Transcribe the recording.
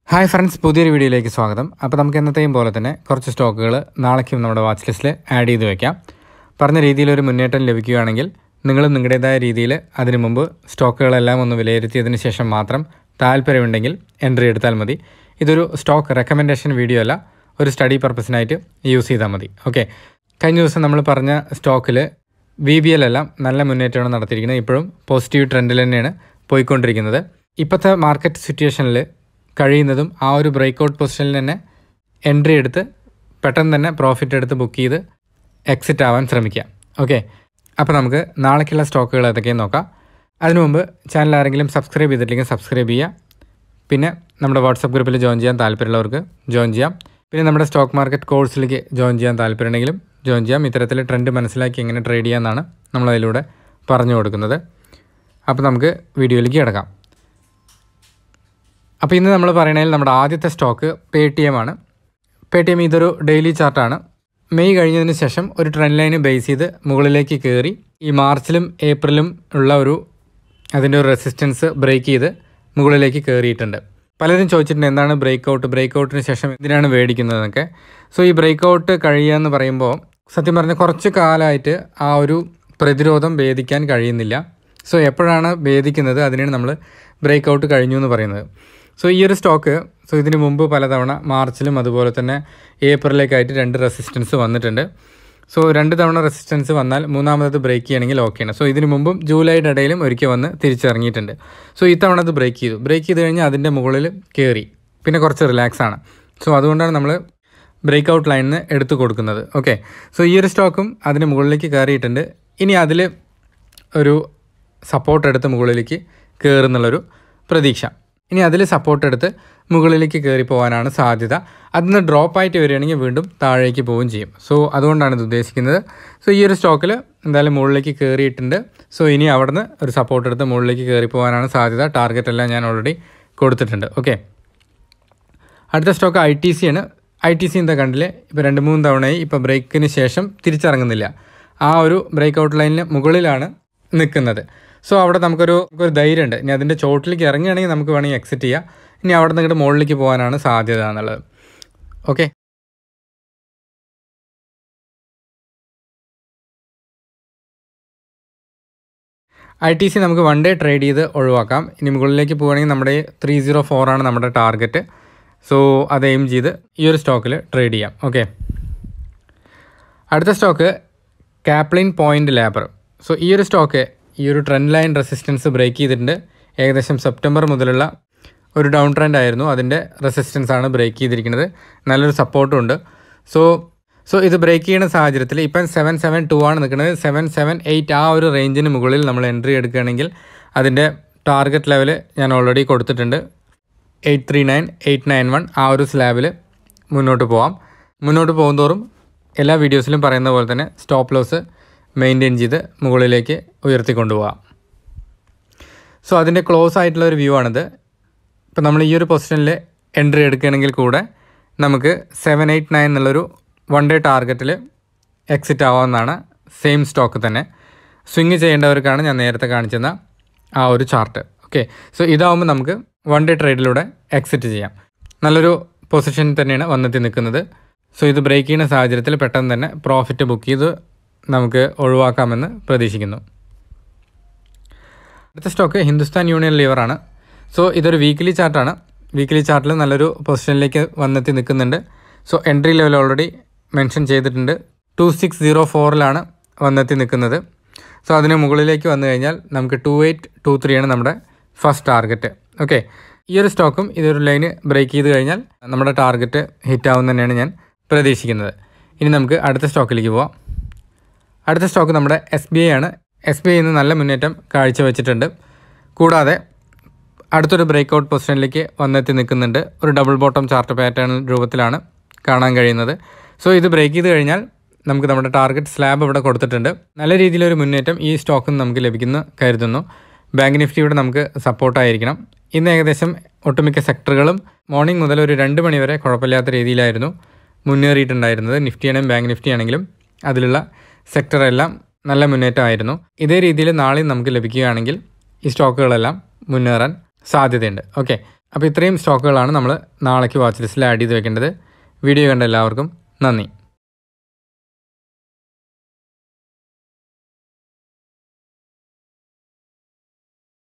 hi friends പുതിയൊരു വീഡിയോയിലേക്ക് സ്വാഗതം അപ്പോൾ നമുക്ക് എന്നത്തെയും പോലെ തന്നെ കുറച്ച് സ്റ്റോക്കുകൾ നാളേക്കും നമ്മുടെ വാച്ച് ലിസ്റ്റിൽ ആഡ് ചെയ്ത് വെക്കാം പറഞ്ഞ രീതിയിലൊരു മുന്നേറ്റം ലഭിക്കുകയാണെങ്കിൽ നിങ്ങളും നിങ്ങളുടേതായ രീതിയിൽ അതിനു മുമ്പ് സ്റ്റോക്കുകളെല്ലാം ഒന്ന് വിലയിരുത്തിയതിന് ശേഷം മാത്രം താല്പര്യമുണ്ടെങ്കിൽ എൻട്രി എടുത്താൽ മതി ഇതൊരു സ്റ്റോക്ക് റെക്കമെൻഡേഷൻ വീഡിയോ അല്ല ഒരു സ്റ്റഡി പർപ്പസിനായിട്ട് യൂസ് ചെയ്താൽ മതി ഓക്കെ കഴിഞ്ഞ ദിവസം നമ്മൾ പറഞ്ഞ സ്റ്റോക്കിൽ വി ബി എൽ എല്ലാം നല്ല മുന്നേറ്റമാണ് നടത്തിയിരിക്കുന്നത് ഇപ്പോഴും പോസിറ്റീവ് ട്രെൻഡിൽ തന്നെയാണ് പോയിക്കൊണ്ടിരിക്കുന്നത് ഇപ്പോഴത്തെ മാർക്കറ്റ് സിറ്റുവേഷനിൽ കഴിയുന്നതും ആ ഒരു ബ്രേക്ക് ഔട്ട് പൊസിഷനിൽ തന്നെ എൻട്രി എടുത്ത് പെട്ടെന്ന് തന്നെ പ്രോഫിറ്റ് എടുത്ത് ബുക്ക് ചെയ്ത് എക്സിറ്റ് ആവാൻ ശ്രമിക്കാം ഓക്കെ അപ്പോൾ നമുക്ക് നാളേക്കുള്ള സ്റ്റോക്കുകൾ ഏതൊക്കെയെന്ന് നോക്കാം അതിനു മുമ്പ് ചാനൽ ആരെങ്കിലും സബ്സ്ക്രൈബ് ചെയ്തിട്ടില്ലെങ്കിൽ സബ്സ്ക്രൈബ് ചെയ്യുക പിന്നെ നമ്മുടെ വാട്സപ്പ് ഗ്രൂപ്പിൽ ജോയിൻ ചെയ്യാൻ താല്പര്യമുള്ളവർക്ക് ജോയിൻ ചെയ്യാം പിന്നെ നമ്മുടെ സ്റ്റോക്ക് മാർക്കറ്റ് കോഴ്സിലേക്ക് ജോയിൻ ചെയ്യാൻ താല്പര്യമുണ്ടെങ്കിലും ജോയിൻ ചെയ്യാം ഇത്തരത്തിൽ ട്രെൻഡ് മനസ്സിലാക്കി എങ്ങനെ ട്രേഡ് ചെയ്യാമെന്നാണ് നമ്മളതിലൂടെ പറഞ്ഞു കൊടുക്കുന്നത് അപ്പോൾ നമുക്ക് വീഡിയോയിലേക്ക് കിടക്കാം അപ്പോൾ ഇന്ന് നമ്മൾ പറയണതിൽ നമ്മുടെ ആദ്യത്തെ സ്റ്റോക്ക് പേ ടി എം ആണ് പേ ടി എം ഇതൊരു ഡെയിലി ചാർട്ടാണ് മെയ് കഴിഞ്ഞതിന് ശേഷം ഒരു ട്രെൻഡ് ലൈന് ബേസ് ചെയ്ത് മുകളിലേക്ക് കയറി ഈ മാർച്ചിലും ഏപ്രിലും ഉള്ള ഒരു അതിൻ്റെ ഒരു റെസിസ്റ്റൻസ് ബ്രേക്ക് ചെയ്ത് മുകളിലേക്ക് കയറിയിട്ടുണ്ട് പലരും ചോദിച്ചിട്ടുണ്ട് എന്താണ് ബ്രേക്ക് ഔട്ട് ബ്രേക്ക് ഔട്ടിന് ശേഷം എന്തിനാണ് മേടിക്കുന്നതെന്നൊക്കെ സോ ഈ ബ്രേക്ക് ഔട്ട് കഴിയുക എന്ന് പറയുമ്പോൾ സത്യം പറഞ്ഞാൽ കുറച്ച് കാലമായിട്ട് ആ ഒരു പ്രതിരോധം ഭേദിക്കാൻ കഴിയുന്നില്ല സോ എപ്പോഴാണ് ഭേദിക്കുന്നത് അതിനാണ് നമ്മൾ ബ്രേക്ക് ഔട്ട് കഴിഞ്ഞു എന്ന് പറയുന്നത് സോ ഈ ഒരു സ്റ്റോക്ക് സോ ഇതിന് മുമ്പ് പലതവണ മാർച്ചിലും അതുപോലെ തന്നെ ഏപ്രിലേക്കായിട്ട് രണ്ട് റെസിസ്റ്റൻസ് വന്നിട്ടുണ്ട് സോ രണ്ട് തവണ റെസിസ്റ്റൻസ് വന്നാൽ മൂന്നാമത് ബ്രേക്ക് ചെയ്യണമെങ്കിൽ ഓക്കെയാണ് സോ ഇതിന് മുമ്പും ജൂലൈയുടെ ഇടയിലും ഒരിക്കൽ വന്ന് തിരിച്ചിറങ്ങിയിട്ടുണ്ട് സോ ഇത്തവണ അത് ബ്രേക്ക് ചെയ്തു ബ്രേക്ക് ചെയ്ത് കഴിഞ്ഞാൽ അതിൻ്റെ മുകളിൽ കയറി പിന്നെ കുറച്ച് റിലാക്സ് ആണ് സോ അതുകൊണ്ടാണ് നമ്മൾ ബ്രേക്ക് ഔട്ട് ലൈനിന് എടുത്തു കൊടുക്കുന്നത് ഓക്കെ സോ ഈ ഒരു സ്റ്റോക്കും അതിന് മുകളിലേക്ക് കയറിയിട്ടുണ്ട് ഇനി അതിൽ ഒരു സപ്പോർട്ട് എടുത്ത് മുകളിലേക്ക് കയറുന്നുള്ളൊരു പ്രതീക്ഷ ഇനി അതിൽ സപ്പോർട്ട് എടുത്ത് മുകളിലേക്ക് കയറി പോകാനാണ് സാധ്യത അതിന് ഡ്രോപ്പ് ആയിട്ട് വരികയാണെങ്കിൽ വീണ്ടും താഴേക്ക് പോവുകയും ചെയ്യും സോ അതുകൊണ്ടാണ് ഇത് ഉദ്ദേശിക്കുന്നത് സോ ഈ ഒരു സ്റ്റോക്കിൽ എന്തായാലും മുകളിലേക്ക് കയറിയിട്ടുണ്ട് സോ ഇനി അവിടുന്ന് ഒരു സപ്പോർട്ട് എടുത്ത് മുകളിലേക്ക് കയറി പോകാനാണ് സാധ്യത ടാർഗറ്റ് എല്ലാം ഞാൻ ഓൾറെഡി കൊടുത്തിട്ടുണ്ട് ഓക്കെ അടുത്ത സ്റ്റോക്ക് ഐ ടി സി ആണ് ഐ ടി സി എന്താ കണ്ടില്ലേ ഇപ്പോൾ രണ്ട് മൂന്ന് തവണയായി ഇപ്പോൾ ബ്രേക്കിന് ശേഷം തിരിച്ചിറങ്ങുന്നില്ല ആ ഒരു ബ്രേക്ക് ഔട്ട് ലൈനിന് മുകളിലാണ് നിൽക്കുന്നത് സോ അവിടെ നമുക്കൊരു ഒരു ധൈര്യമുണ്ട് ഇനി അതിൻ്റെ ചോട്ടിലേക്ക് ഇറങ്ങുകയാണെങ്കിൽ നമുക്ക് വേണമെങ്കിൽ എക്സിറ്റ് ചെയ്യാം ഇനി അവിടെ നിന്ന് ഇങ്ങോട്ട് മുകളിലേക്ക് പോകാനാണ് സാധ്യത എന്നുള്ളത് ഓക്കെ ഐ ടി സി നമുക്ക് വൺ ഡേ ട്രേഡ് ചെയ്ത് ഒഴിവാക്കാം ഇനി മുകളിലേക്ക് പോവുകയാണെങ്കിൽ നമ്മുടെ ത്രീ സീറോ ഫോറാണ് നമ്മുടെ ടാർഗറ്റ് സോ അത് എയിം ചെയ്ത് ഈ ഒരു സ്റ്റോക്കിൽ ട്രേഡ് ചെയ്യാം ഓക്കെ അടുത്ത stock Caplin Point labour so ഈ ഒരു സ്റ്റോക്ക് ഈ ഒരു ട്രെൻഡ് ലൈൻ റെസിസ്റ്റൻസ് ബ്രേക്ക് ചെയ്തിട്ടുണ്ട് ഏകദേശം സെപ്റ്റംബർ മുതലുള്ള ഒരു ഡൗൺ ട്രെൻഡ് ആയിരുന്നു അതിൻ്റെ റെസിസ്റ്റൻസ് ആണ് ബ്രേക്ക് ചെയ്തിരിക്കുന്നത് നല്ലൊരു സപ്പോർട്ടും ഉണ്ട് സോ സോ ഇത് ബ്രേക്ക് ചെയ്യുന്ന സാഹചര്യത്തിൽ ഇപ്പം സെവൻ സെവൻ ടു ആണ് നിൽക്കുന്നത് സെവൻ സെവൻ എയ്റ്റ് ആ ഒരു റേഞ്ചിന് മുകളിൽ നമ്മൾ എൻട്രി എടുക്കുകയാണെങ്കിൽ അതിൻ്റെ ടാർഗറ്റ് ലെവൽ ഞാൻ ഓൾറെഡി കൊടുത്തിട്ടുണ്ട് eight three nine eight nine one ആ ഒരു സ്ലാബിൽ മുന്നോട്ട് പോവാം മുന്നോട്ട് പോകുന്തോറും എല്ലാ വീഡിയോസിലും പറയുന്ന പോലെ തന്നെ സ്റ്റോപ്പ് ലോസ് മെയിൻറ്റെയിൻ ചെയ്ത് മുകളിലേക്ക് ഉയർത്തിക്കൊണ്ടുപോകാം സോ അതിൻ്റെ ക്ലോസ് ആയിട്ടുള്ള ഒരു വ്യൂ ആണിത് ഇപ്പോൾ നമ്മൾ ഈ ഒരു പൊസിഷനിൽ എൻട്രി എടുക്കുകയാണെങ്കിൽ കൂടെ നമുക്ക് സെവൻ എയ്റ്റ് നയൻ എന്നുള്ളൊരു വൺ ഡേ ടാർഗറ്റിൽ എക്സിറ്റ് ആവാവുന്നതാണ് സെയിം സ്റ്റോക്ക് തന്നെ സ്വിങ് ചെയ്യേണ്ടവർക്കാണ് ഞാൻ നേരത്തെ കാണിച്ചെന്ന ആ ഒരു ചാർട്ട് ഓക്കെ സോ ഇതാവുമ്പോൾ നമുക്ക് വൺ ഡേ ട്രേഡിലൂടെ എക്സിറ്റ് ചെയ്യാം നല്ലൊരു പൊസിഷനിൽ തന്നെയാണ് വന്നെത്തി നിൽക്കുന്നത് സോ ഇത് ബ്രേക്ക് ചെയ്യുന്ന സാഹചര്യത്തിൽ പെട്ടെന്ന് തന്നെ പ്രോഫിറ്റ് ബുക്ക് ചെയ്ത് നമുക്ക് ഒഴിവാക്കാമെന്ന് പ്രതീക്ഷിക്കുന്നു അടുത്ത സ്റ്റോക്ക് ഹിന്ദുസ്ഥാൻ യൂണിയൻ ലിവറാണ് സോ ഇതൊരു വീക്ക്ലി ചാർട്ടാണ് വീക്ക്ലി ചാർട്ടിൽ നല്ലൊരു പൊസിഷനിലേക്ക് വന്നെത്തി നിൽക്കുന്നുണ്ട് so entry level already mention ചെയ്തിട്ടുണ്ട് ടു സിക്സ് സീറോ ഫോറിലാണ് വന്നെത്തി നിൽക്കുന്നത് സോ അതിന് മുകളിലേക്ക് വന്നു കഴിഞ്ഞാൽ നമുക്ക് ടു എയ്റ്റ് ടു ത്രീ ആണ് നമ്മുടെ ഫസ്റ്റ് ടാർഗറ്റ് ഓക്കെ ഈ ഒരു സ്റ്റോക്കും ഇതൊരു ലൈന് ബ്രേക്ക് ചെയ്ത് കഴിഞ്ഞാൽ നമ്മുടെ ടാർഗറ്റ് ഹിറ്റ് ആവും തന്നെയാണ് ഞാൻ പ്രതീക്ഷിക്കുന്നത് ഇനി നമുക്ക് അടുത്ത സ്റ്റോക്കിലേക്ക് പോവാം അടുത്ത സ്റ്റോക്ക് നമ്മുടെ എസ് ബി ഐ ആണ് എസ് ബി ഐ ഇന്ന് നല്ല മുന്നേറ്റം കാഴ്ചവെച്ചിട്ടുണ്ട് കൂടാതെ അടുത്തൊരു ബ്രേക്ക് ഔട്ട് പൊസിഷനിലേക്ക് വന്നെത്തി നിൽക്കുന്നുണ്ട് ഒരു ഡബിൾ ബോട്ടം ചാർട്ട് പാറ്റേൺ രൂപത്തിലാണ് കാണാൻ കഴിയുന്നത് സോ ഇത് ബ്രേക്ക് ചെയ്ത് കഴിഞ്ഞാൽ നമുക്ക് നമ്മുടെ ടാർഗറ്റ് സ്ലാബ് ഇവിടെ കൊടുത്തിട്ടുണ്ട് നല്ല രീതിയിലൊരു മുന്നേറ്റം ഈ സ്റ്റോക്കിൽ നിന്ന് നമുക്ക് ലഭിക്കുന്നു കരുതുന്നു ബാങ്ക് നിഫ്റ്റിയുടെ നമുക്ക് സപ്പോർട്ടായിരിക്കണം ഇന്ന് ഏകദേശം ഒട്ടുമിക്ക സെക്ടറുകളും മോർണിംഗ് മുതൽ ഒരു രണ്ട് മണി വരെ കുഴപ്പമില്ലാത്ത രീതിയിലായിരുന്നു മുന്നേറിയിട്ടുണ്ടായിരുന്നത് നിഫ്റ്റിയാണെങ്കിലും ബാങ്ക് നിഫ്റ്റി ആണെങ്കിലും അതിലുള്ള സെക്ടറെല്ലാം നല്ല മുന്നേറ്റമായിരുന്നു ഇതേ രീതിയിൽ നാളെയും നമുക്ക് ലഭിക്കുകയാണെങ്കിൽ ഈ സ്റ്റോക്കുകളെല്ലാം മുന്നേറാൻ സാധ്യതയുണ്ട് ഓക്കെ അപ്പോൾ ഇത്രയും സ്റ്റോക്കുകളാണ് നമ്മൾ നാളേക്ക് വാച്ച് ലിസ്റ്റിൽ ആഡ് ചെയ്ത് വെക്കേണ്ടത് വീഡിയോ കണ്ട എല്ലാവർക്കും നന്ദി